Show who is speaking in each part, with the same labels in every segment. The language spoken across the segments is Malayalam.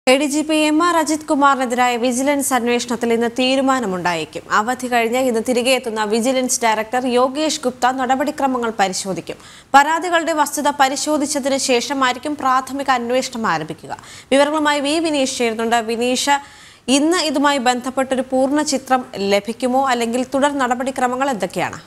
Speaker 1: A D G P M R Ajith കുമാറിനെതിരായ വിജിലൻസ് അന്വേഷണത്തിൽ ഇന്ന് തീരുമാനമുണ്ടായേക്കും അവധി കഴിഞ്ഞ് ഇന്ന് തിരികെ എത്തുന്ന വിജിലൻസ് ഡയറക്ടർ യോഗേഷ് ഗുപ്ത നടപടിക്രമങ്ങൾ പരിശോധിക്കും പരാതികളുടെ വസ്തുത പരിശോധിച്ചതിന് ശേഷമായിരിക്കും പ്രാഥമിക അന്വേഷണം ആരംഭിക്കുക വിവരങ്ങളുമായി വി വിനീഷ് ചേരുന്നുണ്ട് വിനീഷ് ഇന്ന് ഇതുമായി ബന്ധപ്പെട്ടൊരു പൂർണ്ണ ചിത്രം ലഭിക്കുമോ അല്ലെങ്കിൽ തുടർ നടപടിക്രമങ്ങൾ എന്തൊക്കെയാണ്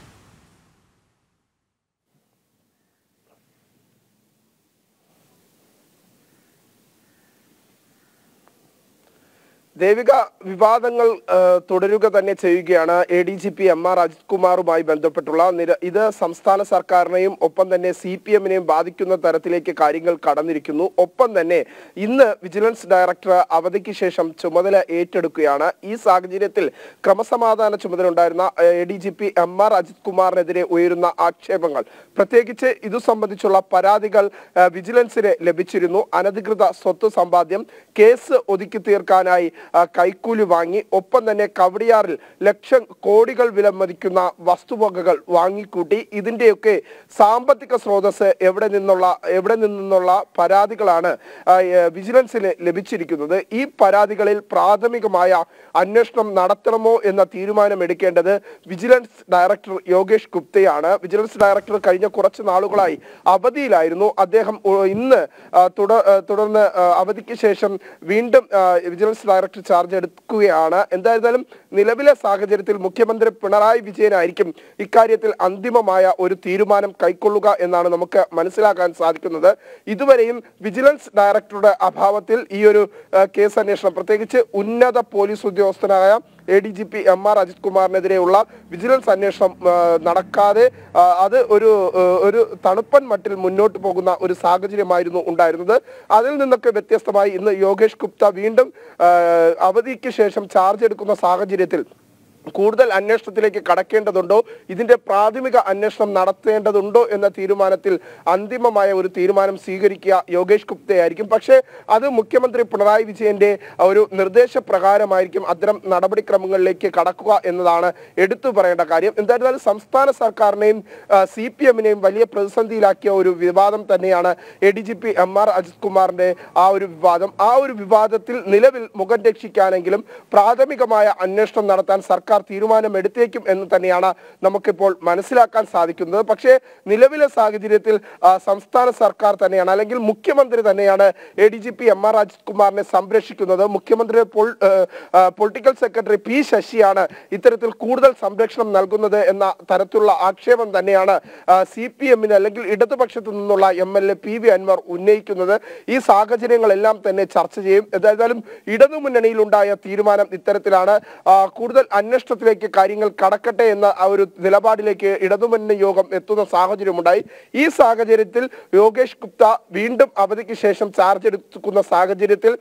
Speaker 2: ദേവിക വിവാദങ്ങൾ ആ, തുടരുക തന്നെ ചെയ്യുകയാണ് A D G P M R Ajith കുമാറുമായി ബന്ധപ്പെട്ടുള്ള നിര ഇത് സംസ്ഥാന സർക്കാരിനെയും ഒപ്പം തന്നെ സി പി എമ്മിനെയും ബാധിക്കുന്ന തരത്തിലേക്ക് കാര്യങ്ങൾ കടന്നിരിക്കുന്നു ഒപ്പം തന്നെ ഇന്ന് വിജിലൻസ് ഡയറക്ടർ അവധിക്ക് ശേഷം ചുമതല ഏറ്റെടുക്കുകയാണ് ഈ സാഹചര്യത്തിൽ ക്രമസമാധാന ചുമതല ഉണ്ടായിരുന്ന A D G P M R Ajith കുമാറിനെതിരെ ഉയരുന്ന ആക്ഷേപങ്ങൾ പ്രത്യേകിച്ച് ഇതു സംബന്ധിച്ചുള്ള പരാതികൾ ആ, വിജിലൻസിന് ലഭിച്ചിരുന്നു അനധികൃത സ്വത്ത് സമ്പാദ്യം കേസ് ഒതുക്കി തീർക്കാനായി ആ, കൈക്കൂലി വാങ്ങി ഒപ്പം തന്നെ കവടിയാറിൽ ലക്ഷം കോടികൾ വില മതിക്കുന്ന വസ്തുവകകൾ വാങ്ങിക്കൂട്ടി ഇതിന്റെയൊക്കെ സാമ്പത്തിക സ്രോതസ് എവിടെ നിന്നുള്ള എവിടെ നിന്നുള്ള പരാതികളാണ് ആ, ഏ, വിജിലൻസിന് ലഭിച്ചിരിക്കുന്നത് ഈ പരാതികളിൽ പ്രാഥമികമായ അന്വേഷണം നടത്തണമോ എന്ന തീരുമാനം എടുക്കേണ്ടത് വിജിലൻസ് ഡയറക്ടർ യോഗേഷ് ഗുപ്തയാണ് വിജിലൻസ് ഡയറക്ടർ കഴിഞ്ഞ കുറച്ച് നാളുകളായി അവധിയിലായിരുന്നു അദ്ദേഹം ഉ, ഇന്ന് ആ, തുട- ആ, തുടർന്ന് ആ, അവധിക്ക് ശേഷം വീണ്ടും ആ, വിജിലൻസ് ഡയറക്ടർ ചാർജ് എടുക്കുകയാണ് എന്തായിരുന്നാലും നിലവിലെ സാഹചര്യത്തിൽ മുഖ്യമന്ത്രി പിണറായി വിജയനായിരിക്കും ഇക്കാര്യത്തിൽ അന്തിമമായ ഒരു തീരുമാനം കൈക്കൊള്ളുക എന്നാണ് നമുക്ക് മനസ്സിലാക്കാൻ സാധിക്കുന്നത് ഇതുവരെയും വിജിലൻസ് ഡയറക്ടറുടെ അഭാവത്തിൽ ഈ ഒരു ആ, കേസ് അന്വേഷണം പ്രത്യേകിച്ച് ഉന്നത പോലീസ് ഉദ്യോഗസ്ഥനായ A D G P M R Ajith കുമാറിനെതിരെയുള്ള വിജിലൻസ് അന്വേഷണം ആ, നടക്കാതെ ആ, അത് ഒരു ആ, ഒരു തണുപ്പൻ മട്ടിൽ മുന്നോട്ട് പോകുന്ന ഒരു സാഹചര്യമായിരുന്നു ഉണ്ടായിരുന്നത് അതിൽ നിന്നൊക്കെ വ്യത്യസ്തമായി ഇന്ന് യോഗേഷ് ഗുപ്ത വീണ്ടും ആ, അവധിക്ക് ശേഷം ചാർജ് എടുക്കുന്ന സാഹചര്യത്തിൽ കൂടുതൽ അന്വേഷണത്തിലേക്ക് കടക്കേണ്ടതുണ്ടോ ഇതിന്റെ പ്രാഥമിക അന്വേഷണം നടത്തേണ്ടതുണ്ടോ എന്ന തീരുമാനത്തിൽ അന്തിമമായ ഒരു തീരുമാനം സ്വീകരിക്കുക യോഗേഷ് ഗുപ്തയായിരിക്കും പക്ഷേ അത് മുഖ്യമന്ത്രി പിണറായി വിജയന്റെ ഒരു നിർദ്ദേശപ്രകാരമായിരിക്കും അത്തരം നടപടിക്രമങ്ങളിലേക്ക് കടക്കുക എന്നതാണ് എടുത്തു പറയേണ്ട കാര്യം എന്തായിരുന്നാലും സംസ്ഥാന സർക്കാരിനെയും സി പി എമ്മിനെയും വലിയ പ്രതിസന്ധിയിലാക്കിയ ഒരു വിവാദം തന്നെയാണ് A D G P M R Ajith കുമാറിന്റെ ആ ഒരു വിവാദം ആ ഒരു വിവാദത്തിൽ നിലവിൽ മുഖം രക്ഷിക്കാനെങ്കിലും പ്രാഥമികമായ അന്വേഷണം നടത്താൻ സർക്കാർ തീരുമാനമെടുത്തേക്കും എന്ന് തന്നെയാണ് നമുക്കിപ്പോൾ മനസ്സിലാക്കാൻ സാധിക്കുന്നത് പക്ഷേ നിലവിലെ സാഹചര്യത്തിൽ ആ, സംസ്ഥാന സർക്കാർ തന്നെയാണ് അല്ലെങ്കിൽ മുഖ്യമന്ത്രി തന്നെയാണ് A D G P M R Ajith കുമാറിനെ സംരക്ഷിക്കുന്നത് മുഖ്യമന്ത്രിയുടെ പൊൾ- ഏ, ആ, പൊളിറ്റിക്കൽ സെക്രട്ടറി പി ശശിയാണ് ഇത്തരത്തിൽ കൂടുതൽ സംരക്ഷണം നൽകുന്നത് എന്ന തരത്തിലുള്ള ആക്ഷേപം തന്നെയാണ് സി പി എമ്മിന് അല്ലെങ്കിൽ ഇടതുപക്ഷത്തു നിന്നുള്ള M L A P V Anwar ഉന്നയിക്കുന്നത് ഈ സാഹചര്യങ്ങളെല്ലാം തന്നെ ചർച്ച ചെയ്യും എന്തായാലും ഇടതുമുന്നണിയിലുണ്ടായ തീരുമാനം ഇത്തരത്തിലാണ് ആ, കൂടുതൽ അന്വേഷണത്തിലേക്ക് കാര്യങ്ങൾ കടക്കട്ടെ എന്ന ആ ഒരു നിലപാടിലേക്ക് ഇടതുമുന്നണി യോഗം എത്തുന്ന സാഹചര്യമുണ്ടായി ഈ സാഹചര്യത്തിൽ യോഗേഷ് ഗുപ്ത വീണ്ടും അവധിക്ക് ശേഷം ചാർജ് എടുക്കുന്ന സാഹചര്യത്തിൽ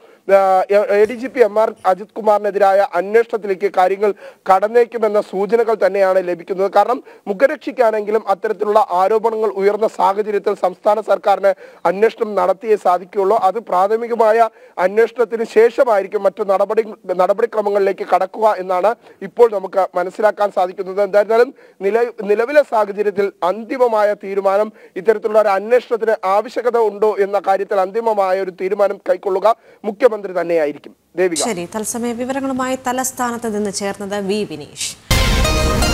Speaker 2: A D G P M R Ajith കുമാറിനെതിരായ അന്വേഷണത്തിലേക്ക് കാര്യങ്ങൾ കടന്നേക്കുമെന്ന സൂചനകൾ തന്നെയാണ് ലഭിക്കുന്നത് കാരണം മുഖരക്ഷിക്കാനെങ്കിലും അത്തരത്തിലുള്ള ആരോപണങ്ങൾ ഉയർന്ന സാഹചര്യത്തിൽ സംസ്ഥാന സർക്കാരിന് അന്വേഷണം നടത്തിയേ സാധിക്കുകയുള്ളൂ അത് പ്രാഥമികമായ അന്വേഷണത്തിന് ശേഷമായിരിക്കും മറ്റു നടപടി നടപടിക്രമങ്ങളിലേക്ക് കടക്കുക എന്നാണ് ഇപ്പോൾ നമുക്ക് മനസ്സിലാക്കാൻ സാധിക്കുന്നത് എന്തായിരുന്നാലും നില നിലവിലെ സാഹചര്യത്തിൽ അന്തിമമായ തീരുമാനം ഇത്തരത്തിലുള്ള ഒരു അന്വേഷണത്തിന് ആവശ്യകത ഉണ്ടോ എന്ന കാര്യത്തിൽ അന്തിമമായ ഒരു തീരുമാനം കൈക്കൊള്ളുക മുഖ്യമന്ത്രി തന്നെയായിരിക്കും ദേവിക
Speaker 1: ശരി തത്സമയ വിവരങ്ങളുമായി തലസ്ഥാനത്ത് നിന്ന് ചേർന്നത് വി വിനീഷ്